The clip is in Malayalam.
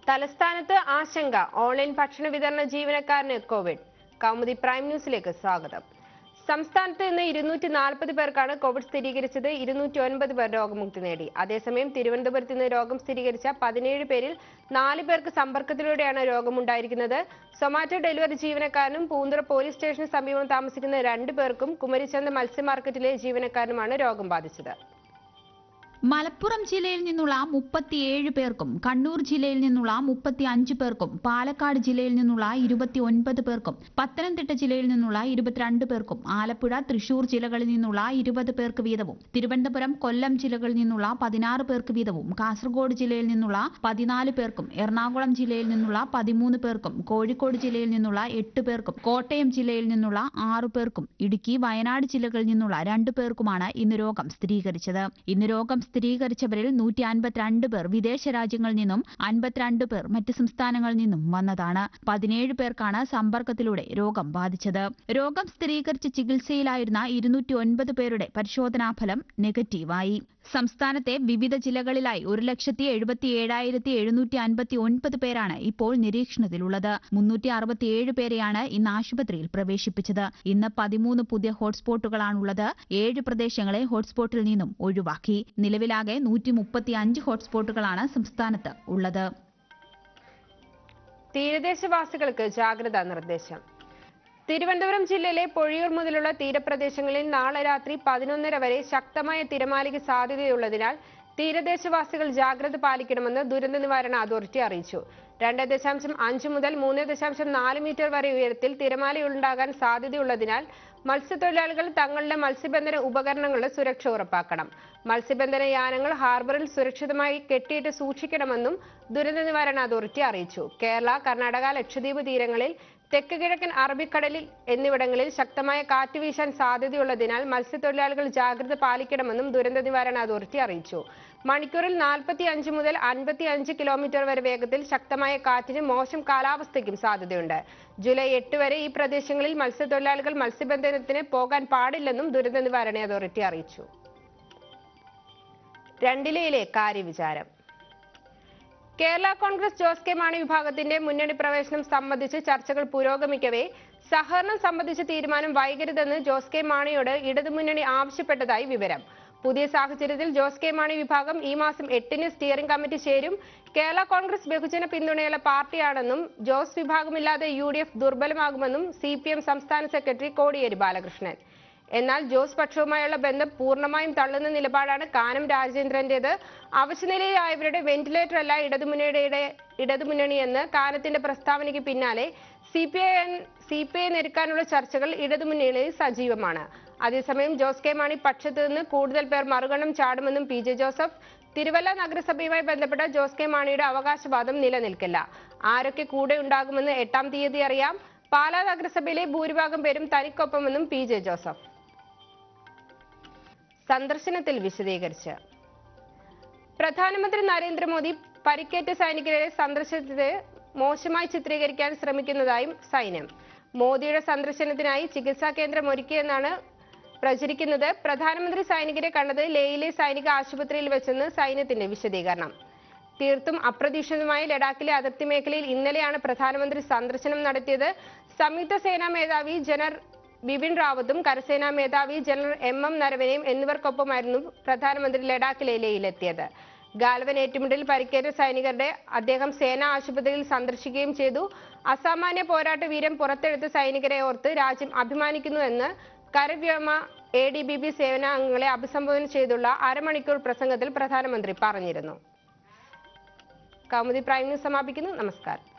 തലസ്ഥാനത്ത് ആശങ്ക ഓൺലൈൻ ഭക്ഷണ വിതരണ ജീവനക്കാരന് കോവിഡ് കൗമുദി പ്രൈം ന്യൂസിലേക്ക് സ്വാഗതം സംസ്ഥാനത്ത് ഇന്ന് ഇരുന്നൂറ്റി നാൽപ്പത് പേർക്കാണ് കോവിഡ് സ്ഥിരീകരിച്ചത് ഇരുന്നൂറ്റി ഒൻപത് പേർ രോഗമുക്തി നേടി അതേസമയം തിരുവനന്തപുരത്ത് ഇന്ന് രോഗം സ്ഥിരീകരിച്ച പതിനേഴ് പേരിൽ നാല് പേർക്ക് സമ്പർക്കത്തിലൂടെയാണ് രോഗമുണ്ടായിരിക്കുന്നത് സൊമാറ്റോ ഡെലിവറി ജീവനക്കാരനും പൂന്തുറ പോലീസ് സ്റ്റേഷന് സമീപം താമസിക്കുന്ന രണ്ടു പേർക്കും കുമരിച്ചന്ത മത്സ്യ മാർക്കറ്റിലെ ജീവനക്കാരനുമാണ് രോഗം ബാധിച്ചത് മലപ്പുറം ജില്ലയിൽ നിന്നുള്ള മുപ്പത്തിയേഴ് പേർക്കും കണ്ണൂർ ജില്ലയിൽ നിന്നുള്ള മുപ്പത്തി അഞ്ച് പേർക്കും പാലക്കാട് ജില്ലയിൽ നിന്നുള്ള ഇരുപത്തി ഒൻപത് പേർക്കും പത്തനംതിട്ട ജില്ലയിൽ നിന്നുള്ള ഇരുപത്തിരണ്ട് പേർക്കും ആലപ്പുഴ തൃശൂർ ജില്ലകളിൽ നിന്നുള്ള ഇരുപത് പേർക്ക് വീതവും തിരുവനന്തപുരം കൊല്ലം ജില്ലകളിൽ നിന്നുള്ള പതിനാറ് പേർക്ക് വീതവും കാസർഗോഡ് ജില്ലയിൽ നിന്നുള്ള പതിനാല് പേർക്കും എറണാകുളം ജില്ലയിൽ നിന്നുള്ള പതിമൂന്ന് പേർക്കും കോഴിക്കോട് ജില്ലയിൽ നിന്നുള്ള എട്ട് പേർക്കും കോട്ടയം ജില്ലയിൽ നിന്നുള്ള ആറു പേർക്കും ഇടുക്കി വയനാട് ജില്ലകളിൽ നിന്നുള്ള രണ്ടു പേർക്കുമാണ് ഇന്ന് രോഗം സ്ഥിരീകരിച്ചത് ഇന്ന് രോഗം സ്ഥിരീകരിച്ചവരിൽ നൂറ്റി അൻപത്തിരണ്ട് പേർ വിദേശ രാജ്യങ്ങളിൽ നിന്നും അൻപത്തിരണ്ട് പേർ മറ്റ് സംസ്ഥാനങ്ങളിൽ നിന്നും വന്നതാണ് പതിനേഴ് പേർക്കാണ് സമ്പർക്കത്തിലൂടെ രോഗം ബാധിച്ചത് രോഗം സ്ഥിരീകരിച്ച് ചികിത്സയിലായിരുന്ന ഇരുന്നൂറ്റി ഒൻപത് പേരുടെ പരിശോധനാഫലം നെഗറ്റീവായി സംസ്ഥാനത്തെ വിവിധ ജില്ലകളിലായി ഒരു ലക്ഷത്തി എഴുപത്തി ഏഴായിരത്തി എഴുന്നൂറ്റി അൻപത്തി ഒൻപത് പേരാണ് ഇപ്പോൾ നിരീക്ഷണത്തിലുള്ളത് മുന്നൂറ്റി അറുപത്തിയേഴ് പേരെയാണ് ഇന്ന് ആശുപത്രിയിൽ പ്രവേശിപ്പിച്ചത് ഇന്ന് പതിമൂന്ന് പുതിയ ഹോട്ട്സ്പോട്ടുകളാണുള്ളത് ഏഴ് പ്രദേശങ്ങളെ ഹോട്ട്സ്പോട്ടിൽ നിന്നും ഒഴിവാക്കി നിലവിലാകെ നൂറ്റി മുപ്പത്തി അഞ്ച് ഹോട്ട്സ്പോട്ടുകളാണ് സംസ്ഥാനത്ത് ഉള്ളത് തീരദേശവാസികൾക്ക് ജാഗ്രതാ നിർദ്ദേശം തിരുവനന്തപുരം ജില്ലയിലെ പൊഴിയൂർ മുതലുള്ള തീരപ്രദേശങ്ങളിൽ നാളെ രാത്രി പതിനൊന്നര വരെ ശക്തമായ തിരമാലയ്ക്ക് സാധ്യതയുള്ളതിനാൽ തീരദേശവാസികൾ ജാഗ്രത പാലിക്കണമെന്ന് ദുരന്ത നിവാരണ അതോറിറ്റി അറിയിച്ചു രണ്ട് ദശാംശം അഞ്ച് മുതൽ മൂന്ന് ദശാംശം നാല് മീറ്റർ വരെ ഉയരത്തിൽ തിരമാലയുണ്ടാകാൻ സാധ്യതയുള്ളതിനാൽ മത്സ്യത്തൊഴിലാളികൾ തങ്ങളുടെ മത്സ്യബന്ധന ഉപകരണങ്ങളുടെ സുരക്ഷ ഉറപ്പാക്കണം മത്സ്യബന്ധന യാനങ്ങൾ ഹാർബറിൽ സുരക്ഷിതമായി കെട്ടിയിട്ട് സൂക്ഷിക്കണമെന്നും ദുരന്ത നിവാരണ അതോറിറ്റി അറിയിച്ചു കേരള കർണാടക ലക്ഷദ്വീപ് തീരങ്ങളിൽ തെക്ക് കിഴക്കൻ അറബിക്കടലിൽ എന്നിവിടങ്ങളിൽ ശക്തമായ കാറ്റ് വീശാൻ സാധ്യതയുള്ളതിനാൽ മത്സ്യത്തൊഴിലാളികൾ ജാഗ്രത പാലിക്കണമെന്നും ദുരന്ത നിവാരണ അതോറിറ്റി അറിയിച്ചു മണിക്കൂറിൽ നാൽപ്പത്തി അഞ്ച് മുതൽ അൻപത്തി അഞ്ച് കിലോമീറ്റർ വരെ വേഗത്തിൽ ശക്തമായ കാറ്റിന് മോശം കാലാവസ്ഥയ്ക്കും സാധ്യതയുണ്ട് ജൂലൈ എട്ട് വരെ ഈ പ്രദേശങ്ങളിൽ മത്സ്യത്തൊഴിലാളികൾ മത്സ്യബന്ധനത്തിന് പോകാൻ പാടില്ലെന്നും ദുരന്ത നിവാരണ അതോറിറ്റി അറിയിച്ചു രണ്ടിലയിലെ കാര്യവിചാരം കേരള കോൺഗ്രസ് ജോസ് കെ മാണി വിഭാഗത്തിന്റെ മുന്നണി പ്രവേശനം സംബന്ധിച്ച് ചർച്ചകൾ പുരോഗമിക്കവേ സഹകരണം സംബന്ധിച്ച തീരുമാനം വൈകരുതെന്ന് ജോസ് കെ മാണിയോട് ഇടതുമുന്നണി ആവശ്യപ്പെട്ടതായി വിവരം പുതിയ സാഹചര്യത്തിൽ ജോസ് കെ മാണി വിഭാഗം ഈ മാസം എട്ടിന് സ്റ്റിയറിംഗ് കമ്മിറ്റി ചേരും കേരള കോൺഗ്രസ് ബഹുജന പിന്തുണയുള്ള പാർട്ടിയാണെന്നും ജോസ് വിഭാഗമില്ലാതെ യു ഡി എഫ് ദുർബലമാകുമെന്നും സി പി എം സംസ്ഥാന സെക്രട്ടറി കോടിയേരി ബാലകൃഷ്ണൻ എന്നാൽ ജോസ് പക്ഷവുമായുള്ള ബന്ധം പൂർണ്ണമായും തള്ളുന്ന നിലപാടാണ് കാനം രാജേന്ദ്രന്റേത് അവശനിലയിലായവരുടെ വെന്റിലേറ്റർ അല്ല ഇടതുമുന്നണിയുടെ ഇടതുമുന്നണിയെന്ന് കാനത്തിന്റെ പ്രസ്താവനയ്ക്ക് പിന്നാലെ C P I C P I നെരുക്കാനുള്ള ചർച്ചകൾ ഇടതുമുന്നണിയിൽ സജീവമാണ് അതേസമയം ജോസ് കെ മാണി പക്ഷത്ത് നിന്ന് കൂടുതൽ പേർ മറുകണ്ണം ചാടുമെന്നും പി ജെ ജോസഫ് തിരുവല്ല നഗരസഭയുമായി ബന്ധപ്പെട്ട ജോസ് കെ മാണിയുടെ അവകാശവാദം നിലനിൽക്കില്ല ആരൊക്കെ കൂടെ ഉണ്ടാകുമെന്ന് എട്ടാം തീയതി അറിയാം പാലാ നഗരസഭയിലെ ഭൂരിഭാഗം പേരും തനിക്കൊപ്പമെന്നും പി ജെ ജോസഫ് സന്ദർശനത്തിൽ വിശദീകരിച്ച് പ്രധാനമന്ത്രി നരേന്ദ്രമോദി പരിക്കേറ്റ സൈനികരെ സന്ദർശനത്തെ മോശമായി ചിത്രീകരിക്കാൻ ശ്രമിക്കുന്നതായും സൈന്യം മോദിയുടെ സന്ദർശനത്തിനായി ചികിത്സാ കേന്ദ്രം ഒരുക്കിയെന്നാണ് പ്രചരിക്കുന്നത് പ്രധാനമന്ത്രി സൈനികരെ കണ്ടത് ലേയിലെ സൈനിക ആശുപത്രിയിൽ വെച്ചെന്ന് സൈന്യത്തിന്റെ വിശദീകരണം തീർത്തും അപ്രതീക്ഷിതമായി ലഡാക്കിലെ അതിർത്തി മേഖലയിൽ ഇന്നലെയാണ് പ്രധാനമന്ത്രി സന്ദർശനം നടത്തിയത് സംയുക്ത സേനാ മേധാവി ജനറൽ ബിപിൻ റാവത്തും കരസേനാ മേധാവി ജനറൽ എം എം നരവനെയും എന്നിവർക്കൊപ്പമായിരുന്നു പ്രധാനമന്ത്രി ലഡാക്കിലെ ലേയിലെത്തിയത് ഗാൽവൻ ഏറ്റുമുട്ടലിൽ പരിക്കേറ്റ സൈനികരുടെ അദ്ദേഹം സേനാ ആശുപത്രിയിൽ സന്ദർശിക്കുകയും ചെയ്തു അസാമാന്യ പോരാട്ട വീരം പുറത്തെടുത്ത സൈനികരെ ഓർത്ത് രാജ്യം അഭിമാനിക്കുന്നുവെന്ന് കരവ്യോമ എ ഡി ബി ബി സേനാംഗങ്ങളെ അഭിസംബോധന ചെയ്തുള്ള അരമണിക്കൂർ പ്രസംഗത്തിൽ പ്രധാനമന്ത്രി പറഞ്ഞിരുന്നു കൗമുദി പ്രൈം ന്യൂസ് സമാപിക്കുന്നു നമസ്കാരം